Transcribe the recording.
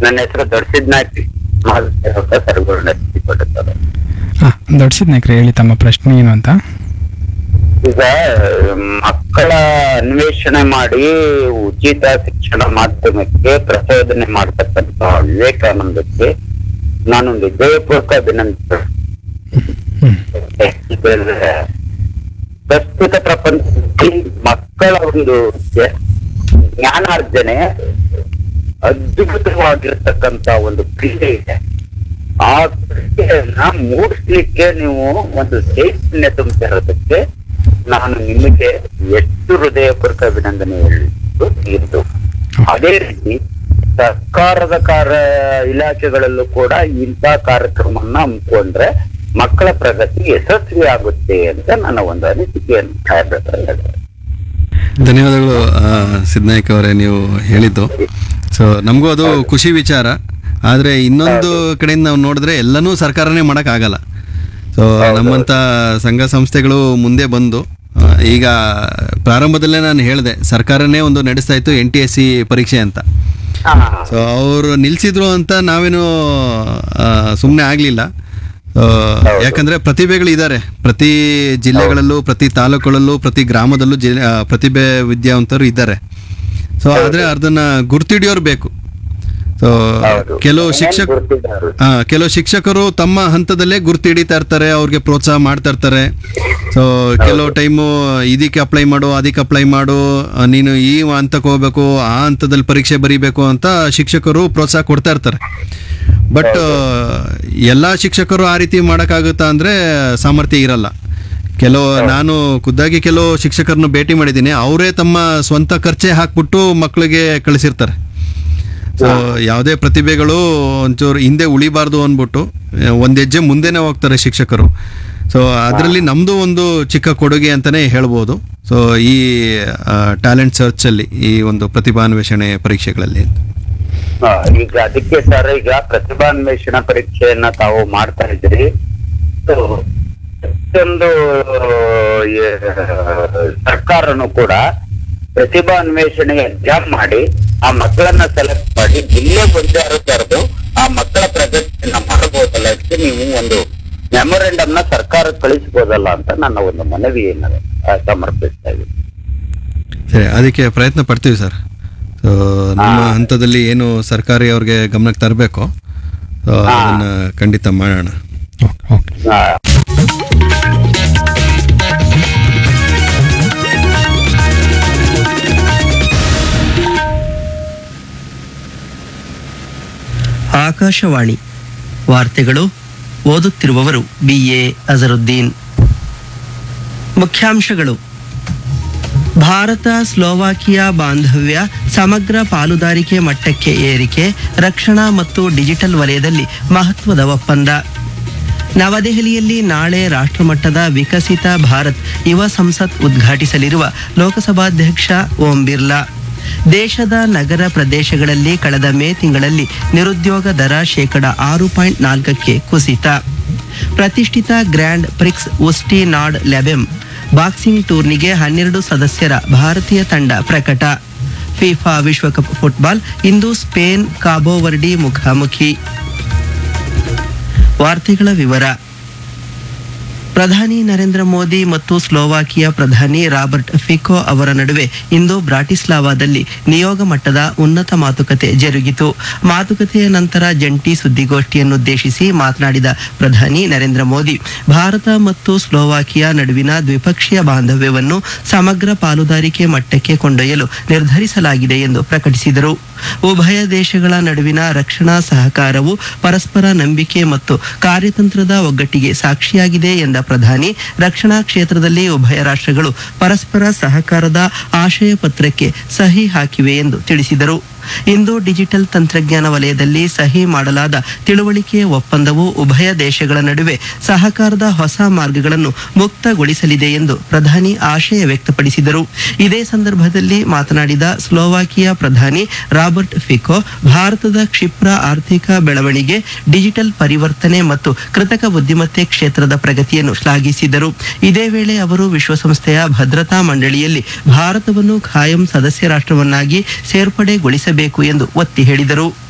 ನನ್ನ ಹೆಸರು ದೊಡ್ಡಸಿದ್ ನಾಯ್ಕ ಮಾಧವ ಸರ್ಗಳು ನಡೆಸಿಕೊಡುತ್ತಾರೆ ಹಾ ದೊಡ್ಡಸಿದ್ ನಾಯ್ಕ್ರೆ ಹೇಳಿ ತಮ್ಮ ಪ್ರಶ್ನೆ ಏನು ಅಂತ ಈಗ ಮಕ್ಕಳ ಅನ್ವೇಷಣೆ ಮಾಡಿ ಉಚಿತ ಶಿಕ್ಷಣ ಮಾಧ್ಯಮಕ್ಕೆ ಪ್ರಚೋದನೆ ಮಾಡತಕ್ಕಂತ ವಿವೇಕಾನಂದಕ್ಕೆ ನಾನೊಂದು ಹೃದಯಪೂರ್ವಕ ಅಭಿನಂದನೆ ಹ್ಮ್ ಯಾಕಂದ್ರೆ ಪ್ರಸ್ತುತ ಪ್ರಪಂಚದಲ್ಲಿ ಮಕ್ಕಳ ಒಂದು ಜ್ಞ- ಜ್ಞಾನಾರ್ಜನೆ ಅದ್ಭುತವಾಗಿರ್ತಕ್ಕಂತ ಒಂದು ಕ್ರಿಯೆ ಇದೆ ಆ ಕ್ರಿಯೆಯನ್ನ ಮೂಡಿಸ್ಲಿಕ್ಕೆ ನೀವು ಒಂದು ಚೈತನ್ಯ ತುಂಬಿರೋದಕ್ಕೆ ನಾನು ನಿಮಗೆ ಎಷ್ಟು ಹೃದಯಪೂರ್ವಕ ಅಭಿನಂದನೆ ಹೇಳಿದ್ದು ಇದ್ದು ಅದೇ ರೀತಿ ಸರ್ಕಾರದ ಕಾರ್ಯ ಇಲಾಖೆಗಳಲ್ಲೂ ಕೂಡ ಇಂಥ ಕಾರ್ಯಕ್ರಮವನ್ನ ಹಮ್ಮಿಕೊಂಡ್ರೆ ಮಕ್ಕಳ ಪ್ರಗತಿ ಯಶಸ್ವಿ ಆಗುತ್ತೆ ಅಂತ ನನ್ನ ಒಂದು ಅನಿಸಿಕೆಯನ್ನು ಹೇಳ್ತಾರೆ ಧನ್ಯವಾದಗಳು ಆ, ಸಿದ್ನಾಯಕ್ ಅವರೇ ನೀವು ಹೇಳಿದ್ದು ಸೊ ನಮಗೂ ಅದು ಖುಷಿ ವಿಚಾರ ಆದರೆ ಇನ್ನೊಂದು ಕಡೆಯಿಂದ ನಾವು ನೋಡಿದ್ರೆ ಎಲ್ಲನೂ ಸರ್ಕಾರನೇ ಮಾಡೋಕ್ಕಾಗಲ್ಲ ಸೊ ನಮ್ಮಂಥ ಸಂಘ ಸಂಸ್ಥೆಗಳು ಮುಂದೆ ಬಂದು ಆ, ಈಗ ಪ್ರಾರಂಭದಲ್ಲೇ ನಾನು ಹೇಳಿದೆ ಸರ್ಕಾರನೇ ಒಂದು ನಡೆಸ್ತಾ ಇತ್ತು ಎನ್ ಟಿ ಎಸ್ ಸಿ ಪರೀಕ್ಷೆ ಅಂತ ಸೊ ಅವರು ನಿಲ್ಲಿಸಿದ್ರು ಅಂತ ನಾವೇನು ಸುಮ್ಮನೆ ಆಗಲಿಲ್ಲ ಯಾಕಂದ್ರೆ ಪ್ರತಿಭೆಗಳು ಇದ್ದಾರೆ ಪ್ರತಿ ಜಿಲ್ಲೆಗಳಲ್ಲೂ ಪ್ರತಿ ತಾಲೂಕುಗಳಲ್ಲೂ ಪ್ರತಿ ಗ್ರಾಮದಲ್ಲೂ ಜಿ ಆ, ಪ್ರತಿಭೆ ವಿದ್ಯಾವಂತರು ಇದ್ದಾರೆ ಸೊ ಆದರೆ ಅದನ್ನ ಗುರ್ತಿಡಿಯೋರು ಬೇಕು ಸೊ ಹೌದು. ಕೆಲವು ಏನ್ ಶಿಕ್ಷಕ ಗುರ್ತಿದ್ದಾರೆ? ಆ, ಕೆಲವು ಶಿಕ್ಷಕರು ತಮ್ಮ ಹಂತದಲ್ಲೇ ಗುರ್ತು ಹಿಡಿತಾ ಇರ್ತಾರೆ ಅವ್ರಿಗೆ ಪ್ರೋತ್ಸಾಹ ಮಾಡ್ತಾ ಇರ್ತಾರೆ ಸೊ ಕೆಲವು ಟೈಮು ಇದಕ್ಕೆ ಅಪ್ಲೈ ಮಾಡು ಅದಕ್ಕೆ ಅಪ್ಲೈ ಮಾಡು ಆ, ನೀನು ಈ ಹಂತಕ್ಕೆ ಹೋಗ್ಬೇಕು ಆ ಹಂತದಲ್ಲಿ ಪರೀಕ್ಷೆ ಬರೀಬೇಕು ಅಂತ ಶಿಕ್ಷಕರು ಪ್ರೋತ್ಸಾಹ ಕೊಡ್ತಾ ಇರ್ತಾರೆ ಬಟ್ ಎಲ್ಲ ಶಿಕ್ಷಕರು ಆ ರೀತಿ ಮಾಡೋಕ್ಕಾಗುತ್ತಾ ಅಂದರೆ ಸಾಮರ್ಥ್ಯ ಇರಲ್ಲ ಕೆಲವು ನಾನು ಖುದ್ದಾಗಿ ಕೆಲವು ಶಿಕ್ಷಕರನ್ನು ಭೇಟಿ ಮಾಡಿದ್ದೀನಿ ಅವರೇ ತಮ್ಮ ಸ್ವಂತ ಖರ್ಚೆ ಹಾಕ್ಬಿಟ್ಟು ಮಕ್ಕಳಿಗೆ ಕಳಿಸಿರ್ತಾರೆ ಸೊ ಯಾವುದೇ ಪ್ರತಿಭೆಗಳು ಒಂಚೂರು ಹಿಂದೆ ಉಳಿಬಾರ್ದು ಅಂದ್ಬಿಟ್ಟು ಆ, ಒಂದ್ ಹೆಜ್ಜೆ ಮುಂದೆನೇ ಹೋಗ್ತಾರೆ ಶಿಕ್ಷಕರು ಸೊ ಅದರಲ್ಲಿ ನಮ್ಮದು ಒಂದು ಚಿಕ್ಕ ಕೊಡುಗೆ ಅಂತಲೇ ಹೇಳ್ಬೋದು ಸೊ ಈ ಟ್ಯಾಲೆಂಟ್ ಸರ್ಚಲ್ಲಿ ಈ ಒಂದು ಪ್ರತಿಭಾನ್ವೇಷಣೆ ಪರೀಕ್ಷೆಗಳಲ್ಲಿ ಹಾ, ಈಗ ಅದಕ್ಕೆ ಸರ್ ಈಗ ಪ್ರತಿಭಾನ್ವೇಷಣಾ ಪರೀಕ್ಷೆಯನ್ನ ತಾವು ಮಾಡ್ತಾ ಇದ್ರಿ So, ಪ್ರತಿಯೊಂದು ಆ, ಸರ್ಕಾರನು ಕೂಡ ಪ್ರತಿಭಾ ಅನ್ವೇಷಣೆ ಎಕ್ಸಾಮ್ ಮಾಡಿ ಆ ಮಕ್ಕಳನ್ನ ಸೆಲೆಕ್ಟ್ ಮಾಡಿ ಜಿಲ್ಲೆ ಬಂದಾರು ಕರೆದು ಆ ಮಕ್ಕಳ ಪ್ರಗತಿಯನ್ನ ಮಾಡಬಹುದಲ್ಲ ಅದಕ್ಕೆ ನೀವು ಒಂದು ಮೆಮೊರೆಂಡಮ್ ನ ಸರ್ಕಾರಕ್ಕೆ ಕಳಿಸಬಹುದಲ್ಲ ಅಂತ ನನ್ನ ಒಂದು ಮನವಿಯನ್ನು ಆ, ಸಮರ್ಪಿಸ್ತಾ ಇದ್ದೀನಿ ಸರಿ ಅದಕ್ಕೆ ಪ್ರಯತ್ನ ಪಡ್ತೀವಿ ಸರ್ ಸೊ ನಮ್ಮ ಹಂತದಲ್ಲಿ ಏನು ಸರ್ಕಾರಿ ಅವ್ರಿಗೆ ಗಮನಕ್ಕೆ ತರಬೇಕು ಸೊ ಅದನ್ನು ಖಂಡಿತ ಮಾಡೋಣ ಓಕೆ ಓಕೆ ಆ, ಆಕಾಶವಾಣಿ ವಾರ್ತೆಗಳು ಓದುತ್ತಿರುವವರು ಬಿ ಎ ಅಜರುದ್ದೀನ್ ಮುಖ್ಯಾಂಶಗಳು ಭಾರತ ಸ್ಲೋವಾಕಿಯಾ ಬಾಂಧವ್ಯ ಸಮಗ್ರ ಪಾಲುದಾರಿಕೆ ಮಟ್ಟಕ್ಕೆ ಏರಿಕೆ ರಕ್ಷಣಾ ಮತ್ತು ಡಿಜಿಟಲ್ ವಲಯದಲ್ಲಿ ಮಹತ್ವದ ಒಪ್ಪಂದ ನವದೆಹಲಿಯಲ್ಲಿ ನಾಳೆ ರಾಷ್ಟ್ರಮಟ್ಟದ ವಿಕಸಿತ ಭಾರತ್ ಯುವ ಸಂಸತ್ ಉದ್ಘಾಟಿಸಲಿರುವ ಲೋಕಸಭಾಧ್ಯಕ್ಷ ಓಂ ಬಿರ್ಲಾ ದೇಶದ ನಗರ ಪ್ರದೇಶಗಳಲ್ಲಿ ಕಳೆದ ಮೇ ತಿಂಗಳಲ್ಲಿ ನಿರುದ್ಯೋಗ ದರ ಶೇಕಡ ಆರು ಪಾಯಿಂಟ್ ನಾಲ್ಕಕ್ಕೆ ಕುಸಿತ ಪ್ರತಿಷ್ಠಿತ grand prix Usti nad Labem boxing ಟೂರ್ನಿಗೆ ಹನ್ನೆರಡು ಸದಸ್ಯರ ಭಾರತೀಯ ತಂಡ ಪ್ರಕಟ ಫಿಫಾ ವಿಶ್ವಕಪ್ ಫುಟ್ಬಾಲ್ ಇಂದು ಸ್ಪೇನ್ ಕಾಬೋವರ್ಡಿ ಮುಖಾಮುಖಿ ವಾರ್ತೆಗಳ ವಿವರ ಪ್ರಧಾನಿ ನರೇಂದ್ರ ಮೋದಿ ಮತ್ತು ಸ್ಲೋವಾಕಿಯಾ ಪ್ರಧಾನಿ ರಾಬರ್ಟ್ ಫಿಕೋ ಅವರ ನಡುವೆ ಇಂದು ಬ್ರಾಟಿಸ್ಲಾವಾದಲ್ಲಿ ನಿಯೋಗ ಮಟ್ಟದ ಉನ್ನತ ಮಾತುಕತೆ ಜರುಗಿತು ಮಾತುಕತೆಯ ನಂತರ ಜಂಟಿ ಸುದ್ದಿಗೋಷ್ಠಿಯನ್ನುದ್ದೇಶಿಸಿ ಮಾತನಾಡಿದ ಪ್ರಧಾನಿ ನರೇಂದ್ರ ಮೋದಿ ಭಾರತ ಮತ್ತು ಸ್ಲೋವಾಕಿಯಾ ನಡುವಿನ ದ್ವಿಪಕ್ಷೀಯ ಬಾಂಧವ್ಯವನ್ನು ಸಮಗ್ರ ಪಾಲುದಾರಿಕೆ ಮಟ್ಟಕ್ಕೆ ಕೊಂಡೊಯ್ಯಲು ನಿರ್ಧರಿಸಲಾಗಿದೆ ಎಂದು ಪ್ರಕಟಿಸಿದರು ಉಭಯ ದೇಶಗಳ ನಡುವಿನ ರಕ್ಷಣಾ ಸಹಕಾರವು ಪರಸ್ಪರ ನಂಬಿಕೆ ಮತ್ತು ಕಾರ್ಯತಂತ್ರದ ಒಗ್ಗಟ್ಟಿಗೆ ಸಾಕ್ಷಿಯಾಗಿದೆ ಎಂದ ಪ್ರಧಾನಿ ರಕ್ಷಣಾ ಕ್ಷೇತ್ರದಲ್ಲಿ ಉಭಯ ರಾಷ್ಟ್ರಗಳು ಪರಸ್ಪರ ಸಹಕಾರದ ಆಶಯ ಪತ್ರಕ್ಕೆ ಸಹಿ ಹಾಕಿವೆ ಎಂದು ತಿಳಿಸಿದರು ಇಂದು ಡಿಜಿಟಲ್ ತಂತ್ರಜ್ಞಾನ ವಲಯದಲ್ಲಿ ಸಹಿ ಮಾಡಲಾದ ತಿಳುವಳಿಕೆ ಒಪ್ಪಂದವು ಉಭಯ ದೇಶಗಳ ನಡುವೆ ಸಹಕಾರದ ಹೊಸ ಮಾರ್ಗಗಳನ್ನು ಮುಕ್ತಗೊಳಿಸಲಿದೆ ಎಂದು ಪ್ರಧಾನಿ ಆಶಯ ವ್ಯಕ್ತಪಡಿಸಿದರು ಇದೇ ಸಂದರ್ಭದಲ್ಲಿ ಮಾತನಾಡಿದ ಸ್ಲೋವಾಕಿಯಾ ಪ್ರಧಾನಿ ರಾಬರ್ಟ್ ಫಿಕೋ ಭಾರತದ ಕ್ಷಿಪ್ರ ಆರ್ಥಿಕ ಬೆಳವಣಿಗೆ ಡಿಜಿಟಲ್ ಪರಿವರ್ತನೆ ಮತ್ತು ಕೃತಕ ಬುದ್ಧಿಮತ್ತೆ ಕ್ಷೇತ್ರದ ಪ್ರಗತಿಯನ್ನು ಶ್ಲಾಘಿಸಿದರು ಇದೇ ವೇಳೆ ಅವರು ವಿಶ್ವಸಂಸ್ಥೆಯ ಭದ್ರತಾ ಮಂಡಳಿಯಲ್ಲಿ ಭಾರತವನ್ನು ಖಾಯಂ ಸದಸ್ಯ ರಾಷ್ಟ್ರವನ್ನಾಗಿ ಸೇರ್ಪಡೆಗೊಳಿಸಬೇಕು ಎಂದು ಒತ್ತಿ ಹೇಳಿದರು